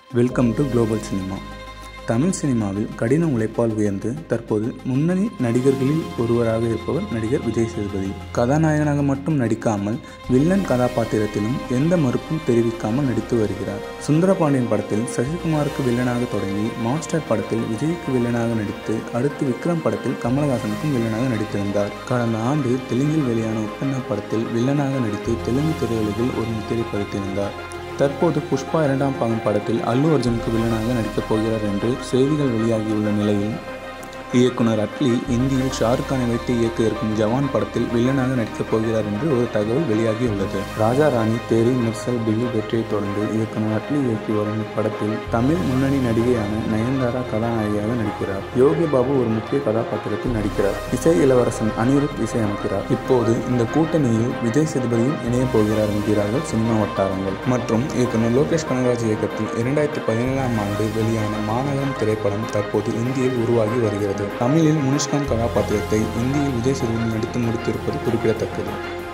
welcome to global cinema Tamil சினிமாவில் கடின உழைப்பால் உயர்ந்து தற்போது முன்னணி நடிகர்களில் ஒருவராக இருப்பவர் நடிகர் விஜய் சேதுபதி கதாநாயகனாக மட்டும் நடிக்காமல் வில்லன் கதாபாத்திரத்திலும் எந்த மறுப்பும் தெரிவிக்காமல் நடித்து வருகிறார் சுந்தரபாண்டியன் படத்தில் சசிகுமாருக்கு வில்லனாக தொடங்கி மாஸ்டர் படத்தில் விஜய்க்கு வில்லனாக நடித்து அடுத்து விக்ரம் படத்தில் கமலஹாசனுக்கும் வில்லனாக நடித்திருந்தார் கடந்த ஆண்டு தெலுங்கில் வெளியான உப்பண்ணா படத்தில் வில்லனாக நடித்து தெலுங்கு திரையுலகில் ஒரு முத்திரை பதித்திருந்தார் தற்போது புஷ்பா இரண்டாம் பாகம் படத்தில் அல்லு அர்ஜுனுக்கு வில்லனாக நடிக்கப் போகிறார் என்று செய்திகள் வெளியாகியுள்ள நிலையில் இயக்குனர் அட்லி இந்தியில் ஷாருக் கானை வைத்து இயக்க இருக்கும் ஜவான் படத்தில் வில்லனாக நடிக்கப் போகிறார் என்று ஒரு தகவல் வெளியாகியுள்ளது ராஜா ராணி தேரி மிர்சல் பில்லு வெற்றியை தொடர்ந்து இயக்குனர் அட்லி இயக்கி வரும் இப்படத்தில் தமிழ் முன்னணி நடிகையான நயன்தாரா கதாநாயகியாக நடிக்கிறார் யோகி பாபு ஒரு முக்கிய கதாபாத்திரத்தில் நடிக்கிறார் இசை இளவரசன் அனிருத் இசையமைக்கிறார் இப்போது இந்த கூட்டணியில் விஜய் சேதுபதியும் இணைய போகிறார் என்கிறார்கள் சினிமா வட்டாரங்கள் மற்றும் இயக்குனர் லோகேஷ் கனகராஜ் இயக்கத்தில் இரண்டாயிரத்தி பதினேழாம் ஆண்டு வெளியான மாநகரம் திரைப்படம் தற்போது இந்தியில் உருவாகி வருகிறது தமிழில் முனிஷ்காந்த் கதாபாத்திரத்தை இந்தியில் விஜய் சேதுபதி நடித்து முடித்திருப்பது குறிப்பிடத்தக்கது